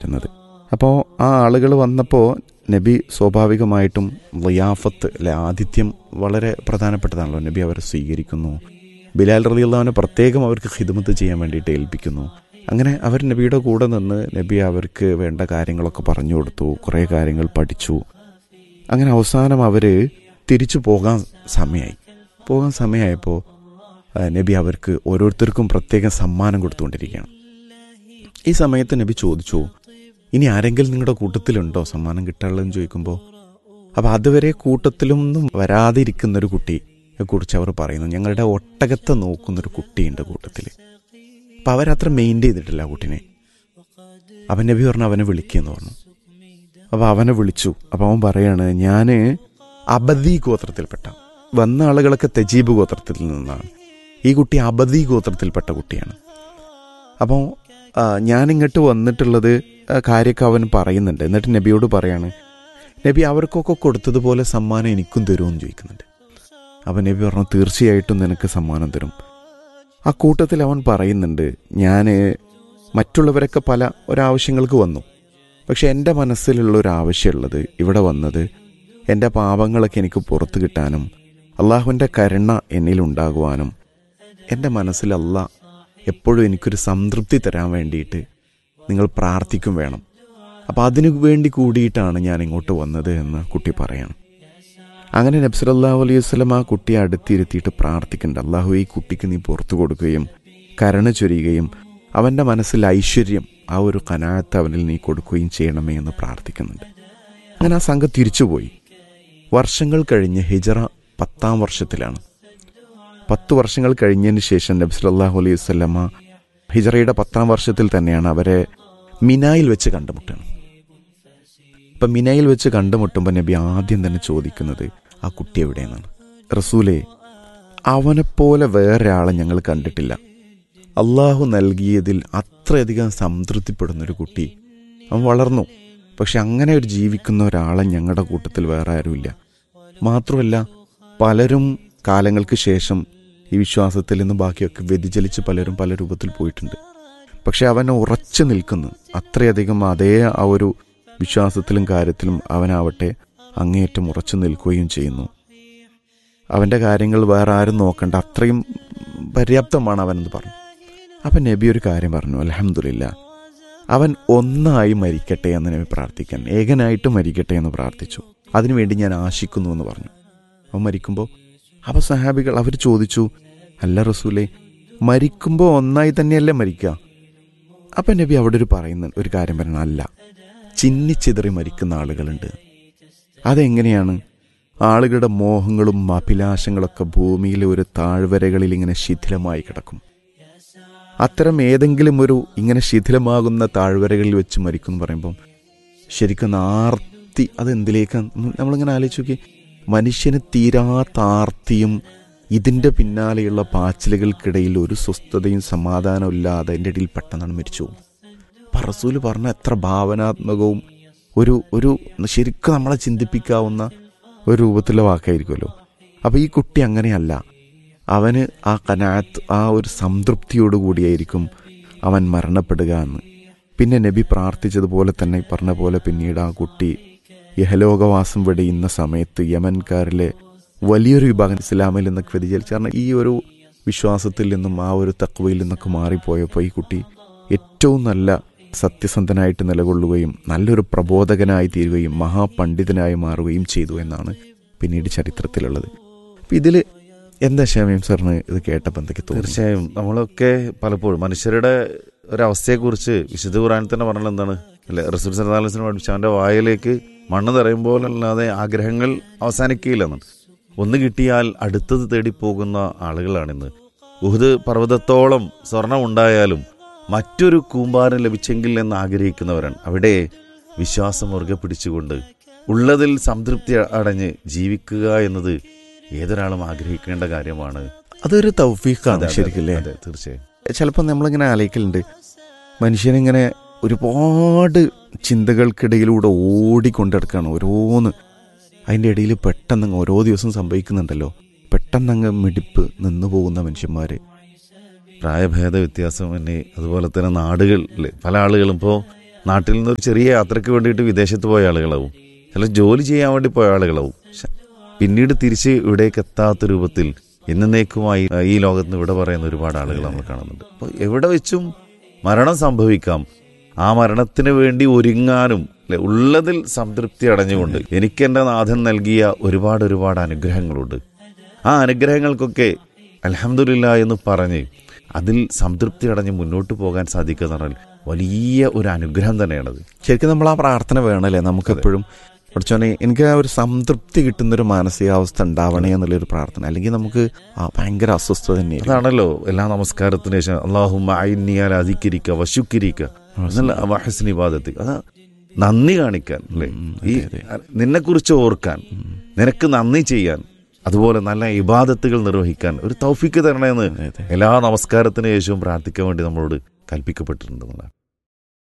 വരുന്നത് അപ്പോൾ ആ ആളുകൾ വന്നപ്പോൾ നബി സ്വാഭാവികമായിട്ടും വയാഫത്ത് അല്ലെ ആതിഥ്യം വളരെ പ്രധാനപ്പെട്ടതാണല്ലോ നബി അവരെ സ്വീകരിക്കുന്നു ബിലാൽ റലിയുള്ളവനെ പ്രത്യേകം അവർക്ക് ഹിദ്മത്ത് ചെയ്യാൻ വേണ്ടിയിട്ട് ഏൽപ്പിക്കുന്നു അങ്ങനെ അവർ നബിയുടെ കൂടെ നിന്ന് നബി അവർക്ക് വേണ്ട കാര്യങ്ങളൊക്കെ പറഞ്ഞു കൊടുത്തു കുറേ കാര്യങ്ങൾ പഠിച്ചു അങ്ങനെ അവസാനം അവർ തിരിച്ചു പോകാൻ സമയമായി പോകാൻ സമയമായപ്പോൾ ആ, നബി അവർക്ക് ഓരോരുത്തർക്കും പ്രത്യേകം സമ്മാനം കൊടുത്തുകൊണ്ടിരിക്കുകയാണ് ഈ സമയത്ത് നബി ചോദിച്ചു ഇനി ആരെങ്കിലും നിങ്ങളുടെ കൂട്ടത്തിലുണ്ടോ സമ്മാനം കിട്ടാനുള്ളതെന്ന് ചോദിക്കുമ്പോൾ അപ്പോൾ അതുവരെ കൂട്ടത്തിലൊന്നും വരാതിരിക്കുന്ന ഒരു കുട്ടിയെ കുറിച്ച് അവർ പറയുന്നു ഞങ്ങളുടെ ഒട്ടകത്തെ നോക്കുന്നൊരു കുട്ടിയുണ്ട് കൂട്ടത്തിൽ അപ്പം അവരത്ര മെയിൻറ്റെയിൻ ചെയ്തിട്ടില്ല ആ കുട്ടിനെ അവൻ നബി പറഞ്ഞു അവനെ വിളിക്കുകയെന്ന് പറഞ്ഞു അപ്പോൾ അവനെ വിളിച്ചു അപ്പോൾ അവൻ പറയാണ് ഞാൻ അബദി ഗോത്രത്തിൽപ്പെട്ട വന്ന ആളുകളൊക്കെ തെജീബ് ഗോത്രത്തിൽ നിന്നാണ് ഈ കുട്ടി അബദി ഗോത്രത്തിൽപ്പെട്ട കുട്ടിയാണ് അപ്പോൾ ഞാനിങ്ങോട്ട് വന്നിട്ടുള്ളത് ആ, കാര്യമൊക്കെ അവൻ പറയുന്നുണ്ട് എന്നിട്ട് നബിയോട് പറയാണ് നബി അവർക്കൊക്കെ കൊടുത്തതുപോലെ സമ്മാനം എനിക്കും തരുമെന്ന് ചോദിക്കുന്നുണ്ട് അപ്പം നബി പറഞ്ഞു തീർച്ചയായിട്ടും നിനക്ക് സമ്മാനം തരും ആ കൂട്ടത്തിൽ അവൻ പറയുന്നുണ്ട് ഞാൻ മറ്റുള്ളവരൊക്കെ പല ഒരാവശ്യങ്ങൾക്ക് വന്നു പക്ഷെ എൻ്റെ മനസ്സിലുള്ള ഒരു ആവശ്യമുള്ളത് ഇവിടെ വന്നത് എൻ്റെ പാപങ്ങളൊക്കെ എനിക്ക് പുറത്തു കിട്ടാനും അള്ളാഹുവിൻ്റെ കരുണ എന്നിലുണ്ടാകുവാനും എൻ്റെ മനസ്സിൽ അല്ല എപ്പോഴും എനിക്കൊരു സംതൃപ്തി തരാൻ വേണ്ടിയിട്ട് നിങ്ങൾ പ്രാർത്ഥിക്കും വേണം അപ്പോൾ അതിനു വേണ്ടി കൂടിയിട്ടാണ് ഞാൻ ഇങ്ങോട്ട് വന്നത് എന്ന് കുട്ടി പറയാണ് അങ്ങനെ നബ്സലല്ലാഹു അലൈഹി വസ്ലം ആ കുട്ടിയെ അടുത്തിരുത്തിയിട്ട് പ്രാർത്ഥിക്കുന്നുണ്ട് അള്ളാഹു ഈ കുട്ടിക്ക് നീ പുറത്തു കൊടുക്കുകയും കരുണ ചൊരിയുകയും അവൻ്റെ മനസ്സിൽ ഐശ്വര്യം ആ ഒരു കനാത്ത് അവനിൽ നീ കൊടുക്കുകയും ചെയ്യണമേ എന്ന് പ്രാർത്ഥിക്കുന്നുണ്ട് അങ്ങനെ ആ സംഘം തിരിച്ചുപോയി വർഷങ്ങൾ കഴിഞ്ഞ് ഹിജറ പത്താം വർഷത്തിലാണ് പത്ത് വർഷങ്ങൾ കഴിഞ്ഞതിന് ശേഷം നബി സല്ലല്ലാഹു അലൈഹി വസല്ലമ ഹിജറയുടെ പത്താം വർഷത്തിൽ തന്നെയാണ് അവരെ മിനായിൽ വെച്ച് കണ്ടുമുട്ടുന്നത് ഇപ്പം മിനായിൽ വെച്ച് കണ്ടുമുട്ടുമ്പോൾ നബി ആദ്യം തന്നെ ചോദിക്കുന്നത് ആ കുട്ടി എവിടെയെന്നാണ് റസൂലെ അവനെപ്പോലെ വേറൊരാളെ ഞങ്ങൾ കണ്ടിട്ടില്ല അള്ളാഹു നൽകിയതിൽ അത്രയധികം സംതൃപ്തിപ്പെടുന്ന ഒരു കുട്ടി അവൻ വളർന്നു പക്ഷെ അങ്ങനെ ഒരു ജീവിക്കുന്ന ഒരാളെ ഞങ്ങളുടെ കൂട്ടത്തിൽ വേറെ ആരുമില്ല മാത്രമല്ല പലരും കാലങ്ങൾക്ക് ശേഷം ഈ വിശ്വാസത്തിൽ നിന്ന് ബാക്കിയൊക്കെ വ്യതിചലിച്ച് പലരും പല രൂപത്തിൽ പോയിട്ടുണ്ട് പക്ഷെ അവൻ ഉറച്ചു നിൽക്കുന്നു അത്രയധികം അതേ ആ ഒരു വിശ്വാസത്തിലും കാര്യത്തിലും അവനാവട്ടെ അങ്ങേയറ്റം ഉറച്ചു നിൽക്കുകയും ചെയ്യുന്നു അവൻ്റെ കാര്യങ്ങൾ വേറെ ആരും നോക്കണ്ട അത്രയും പര്യാപ്തമാണ് അവനെന്ന് പറഞ്ഞു അപ്പം നബി ഒരു കാര്യം പറഞ്ഞു അലഹമില്ല അവൻ ഒന്നായി മരിക്കട്ടെ എന്ന് നബി പ്രാർത്ഥിക്കാൻ ഏകനായിട്ട് മരിക്കട്ടെ എന്ന് പ്രാർത്ഥിച്ചു അതിനുവേണ്ടി ഞാൻ ആശിക്കുന്നു എന്ന് പറഞ്ഞു അവൻ മരിക്കുമ്പോൾ അപ്പോൾ സഹാബികൾ അവർ ചോദിച്ചു അല്ല റസൂലെ മരിക്കുമ്പോൾ ഒന്നായി തന്നെയല്ലേ മരിക്കുക അപ്പം നബി അവിടെ ഒരു പറയുന്ന ഒരു കാര്യം പറയണം അല്ല ചിന്നിച്ചിതറി മരിക്കുന്ന ആളുകളുണ്ട് അതെങ്ങനെയാണ് ആളുകളുടെ മോഹങ്ങളും അഭിലാഷങ്ങളൊക്കെ ഭൂമിയിലെ ഒരു താഴ്വരകളിൽ ഇങ്ങനെ ശിഥിലമായി കിടക്കും അത്തരം ഏതെങ്കിലും ഒരു ഇങ്ങനെ ശിഥിലമാകുന്ന താഴ്വരകളിൽ വെച്ച് മരിക്കും എന്ന് പറയുമ്പം ശരിക്കും ആർത്തി അതെന്തിലേക്കാണ് നമ്മളിങ്ങനെ ആലോചിച്ച് നോക്കി മനുഷ്യന് തീരാത്ത ആർത്തിയും ഇതിൻ്റെ പിന്നാലെയുള്ള പാച്ചിലുകൾക്കിടയിൽ ഒരു സ്വസ്ഥതയും സമാധാനവും ഇല്ലാതെ അതിൻ്റെ ഇടയിൽ പെട്ടെന്നാണ് മരിച്ചു പോകും അപ്പം റസൂല് പറഞ്ഞ എത്ര ഭാവനാത്മകവും ഒരു ഒരു ശരിക്കും നമ്മളെ ചിന്തിപ്പിക്കാവുന്ന ഒരു രൂപത്തിലുള്ള വാക്കായിരിക്കുമല്ലോ അപ്പോൾ ഈ കുട്ടി അങ്ങനെയല്ല അവന് ആ കനാത്ത് ആ ഒരു സംതൃപ്തിയോടുകൂടിയായിരിക്കും അവൻ മരണപ്പെടുക എന്ന് പിന്നെ നബി പ്രാർത്ഥിച്ചതുപോലെ തന്നെ ഈ പറഞ്ഞ പോലെ പിന്നീട് ആ കുട്ടി യഹലോകവാസം വെടിയുന്ന സമയത്ത് യമൻകാരിലെ വലിയൊരു വിഭാഗം ഇസ്ലാമിൽ നിന്നൊക്കെ വ്യതിചലിച്ചു കാരണം ഈ ഒരു വിശ്വാസത്തിൽ നിന്നും ആ ഒരു തക്വയിൽ നിന്നൊക്കെ മാറിപ്പോയപ്പോൾ ഈ കുട്ടി ഏറ്റവും നല്ല സത്യസന്ധനായിട്ട് നിലകൊള്ളുകയും നല്ലൊരു പ്രബോധകനായി തീരുകയും മഹാപണ്ഡിതനായി മാറുകയും ചെയ്തു എന്നാണ് പിന്നീട് ചരിത്രത്തിലുള്ളത് അപ്പം ഇതിൽ എന്താ ഷമീം സാറിന് ഇത് കേട്ടപ്പോൾ എന്തൊക്കെ തോന്നി തീർച്ചയായും നമ്മളൊക്കെ പലപ്പോഴും മനുഷ്യരുടെ ഒരവസ്ഥയെക്കുറിച്ച് വിശുദ്ധ ഖുറാനിൽ തന്നെ പറഞ്ഞത് എന്താണ് അല്ലെ റസൂൽ സല്ലാസിനെ പഠിച്ച അവൻ്റെ വായിലേക്ക് മണ്ണ് തറയുമ്പോലല്ലാതെ ആഗ്രഹങ്ങൾ അവസാനിക്കുകയില്ലെന്നാണ് ഒന്ന് കിട്ടിയാൽ അടുത്തത് തേടി പോകുന്ന ആളുകളാണിന്ന് ഉഹുദ് പർവ്വതത്തോളം സ്വർണം ഉണ്ടായാലും മറ്റൊരു കൂമ്പാരം ലഭിച്ചെങ്കിൽ എന്ന് ആഗ്രഹിക്കുന്നവരാണ് അവിടെ വിശ്വാസം മുറുകെ പിടിച്ചുകൊണ്ട് ഉള്ളതിൽ സംതൃപ്തി അടഞ്ഞ് ജീവിക്കുക എന്നത് ഏതൊരാളും ആഗ്രഹിക്കേണ്ട കാര്യമാണ് അതൊരു തൗഫീഖാണ് അതെ, അതെ, ശരിക്കില്ലേ അതെ, തീർച്ചയായും ചിലപ്പോൾ നമ്മളിങ്ങനെ ആലോചിക്കലുണ്ട് മനുഷ്യനിങ്ങനെ ഒരുപാട് ചിന്തകൾക്കിടയിലൂടെ ഓടിക്കൊണ്ടെടുക്കുകയാണ് ഓരോന്ന് അതിൻ്റെ ഇടയിൽ പെട്ടെന്ന് ഓരോ ദിവസം സംഭവിക്കുന്നുണ്ടല്ലോ പെട്ടെന്നങ്ങ് മിടിപ്പ് നിന്നു പോകുന്ന മനുഷ്യന്മാർ പ്രായഭേദ വ്യത്യാസം തന്നെ അതുപോലെ തന്നെ നാടുകൾ പല ആളുകളും ഇപ്പോൾ നാട്ടിൽ നിന്ന് ഒരു ചെറിയ യാത്രയ്ക്ക് വേണ്ടിയിട്ട് വിദേശത്ത് പോയ ആളുകളാവും ചില ജോലി ചെയ്യാൻ വേണ്ടി പോയ ആളുകളാവും പക്ഷെ പിന്നീട് തിരിച്ച് ഇവിടേക്ക് എത്താത്ത രൂപത്തിൽ എന്നേക്കുമായി ഈ ലോകത്ത് നിന്ന് ഇവിടെ പറയുന്ന ഒരുപാട് ആളുകൾ നമ്മൾ കാണുന്നുണ്ട് അപ്പോൾ എവിടെ വെച്ചും മരണം സംഭവിക്കാം ആ മരണത്തിന് വേണ്ടി ഒരുങ്ങാനും അല്ലെ ഉള്ളതിൽ സംതൃപ്തി അടഞ്ഞുകൊണ്ട് എനിക്ക് എൻ്റെ നാഥൻ നൽകിയ ഒരുപാട് ഒരുപാട് അനുഗ്രഹങ്ങളുണ്ട് ആ അനുഗ്രഹങ്ങൾക്കൊക്കെ അലഹമില്ല എന്ന് പറഞ്ഞ് അതിൽ സംതൃപ്തി അടഞ്ഞ് മുന്നോട്ട് പോകാൻ സാധിക്കുക എന്ന് പറഞ്ഞാൽ വലിയ ഒരു അനുഗ്രഹം തന്നെയാണത് ശരിക്കും നമ്മൾ ആ പ്രാർത്ഥന വേണമല്ലേ നമുക്കെപ്പോഴും പഠിച്ചോനെ എനിക്ക് ആ ഒരു സംതൃപ്തി കിട്ടുന്നൊരു മാനസികാവസ്ഥ ഉണ്ടാവണേ എന്നുള്ളൊരു പ്രാർത്ഥന അല്ലെങ്കിൽ നമുക്ക് ആ ഭയങ്കര അസ്വസ്ഥത തന്നെയായിരിക്കും അതാണല്ലോ എല്ലാ നമസ്കാരത്തിന് ശേഷം അള്ളാഹുമ്മ അയിന്നിയാൽ അധികരിക്കുക വശുക്കിരിക്കുക എന്നല്ല വഹസ്നി ബാധത്ത് അതാ നന്ദി കാണിക്കാൻ അല്ലേ ഈ നിന്നെ കുറിച്ച് ഓർക്കാൻ നിനക്ക് നന്ദി ചെയ്യാൻ അതുപോലെ നല്ല ഇബാദത്തുകൾ നിർവഹിക്കാൻ ഒരു തൗഫിക്ക് തരണമെന്ന് എല്ലാ നമസ്കാരത്തിന് ശേഷവും പ്രാർത്ഥിക്കാൻ വേണ്ടി നമ്മളോട് കൽപ്പിക്കപ്പെട്ടിട്ടുണ്ടെന്നാണ്